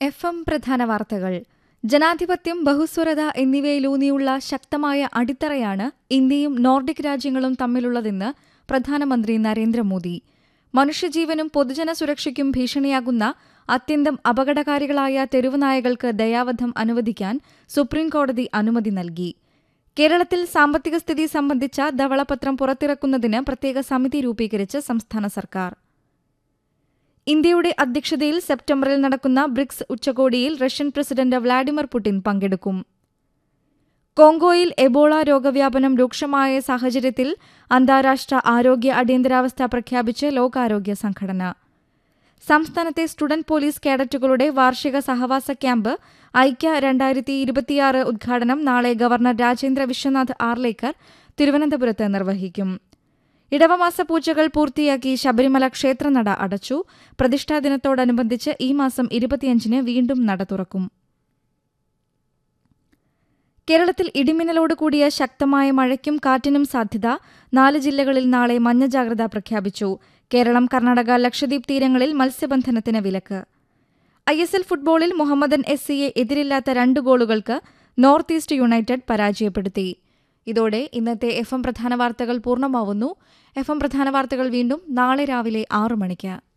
F M പ്രധാന വാർത്തകൾ ജനാധിപത്യം ബഹുസ്വരത എന്നിവയിലൂന്നിയുള്ള ശക്തമായ അടിത്തറയാണ് ഇന്ത്യയും നോർഡിക് രാജ്യങ്ങളും തമ്മിലുള്ളതെന്ന് പ്രധാനമന്ത്രി നരേന്ദ്രമോദി മനുഷ്യജീവനും പൊതുജന സുരക്ഷയ്ക്കും ഭീഷണിയാകുന്ന അത്യന്തം അപകടകാരികളായ തെരുവുനായകൾക്ക് ദയാവധം അനുവദിക്കാൻ സുപ്രീംകോടതി അനുമതി നൽകി കേരളത്തിൽ സാമ്പത്തിക സ്ഥിതി സംബന്ധിച്ച ധവളപത്രം പുറത്തിറക്കുന്നതിന് പ്രത്യേക സമിതി രൂപീകരിച്ച് സംസ്ഥാന സർക്കാർ ഇന്ത്യയുടെ അധ്യക്ഷതയിൽ സെപ്റ്റംബറിൽ നടക്കുന്ന ബ്രിക്സ് ഉച്ചകോടിയിൽ റഷ്യൻ പ്രസിഡന്റ് വ്ളാഡിമിർ പുടിൻ പങ്കെടുക്കും കോങ്കോയിൽ എബോള രോഗവ്യാപനം രൂക്ഷമായ സാഹചര്യത്തിൽ അന്താരാഷ്ട്ര ആരോഗ്യ അടിയന്തരാവസ്ഥ പ്രഖ്യാപിച്ച് ലോകാരോഗ്യ സംഘടന സംസ്ഥാനത്തെ സ്റ്റുഡന്റ് പോലീസ് കേഡറ്റുകളുടെ വാർഷിക സഹവാസ ക്യാമ്പ് ഐക്യ രണ്ടായിരത്തി ഇരുപത്തിയാറ് ഉദ്ഘാടനം നാളെ ഗവർണർ രാജേന്ദ്ര വിശ്വനാഥ് ആർലേക്കർ തിരുവനന്തപുരത്ത് നിർവഹിക്കും ഇടവമാസ പൂജകൾ പൂർത്തിയാക്കി ശബരിമല ക്ഷേത്രനട അടച്ചു പ്രതിഷ്ഠാ ദിനത്തോടനുബന്ധിച്ച് ഈ മാസം ഇരുപത്തിയഞ്ചിന് വീണ്ടും നട തുറക്കും കേരളത്തിൽ ഇടിമിന്നലോട് കൂടിയ ശക്തമായ മഴയ്ക്കും കാറ്റിനും സാധ്യത നാല് ജില്ലകളിൽ നാളെ മഞ്ഞ ജാഗ്രത പ്രഖ്യാപിച്ചു കേരളം കർണാടക ലക്ഷദ്വീപ് തീരങ്ങളിൽ മത്സ്യബന്ധനത്തിന് വിലക്ക് ഐ എസ് എൽ ഫുട്ബോളിൽ മുഹമ്മദൻ എസ് സിയെ എതിരില്ലാത്ത രണ്ട് ഗോളുകൾക്ക് നോർത്ത് ഈസ്റ്റ് യുണൈറ്റഡ് പരാജയപ്പെടുത്തി ഇതോടെ ഇന്നത്തെ എഫ് എം പ്രധാന വാർത്തകൾ പൂർണ്ണമാവുന്നു എഫ് എം പ്രധാന വാർത്തകൾ വീണ്ടും നാളെ രാവിലെ ആറു മണിക്ക്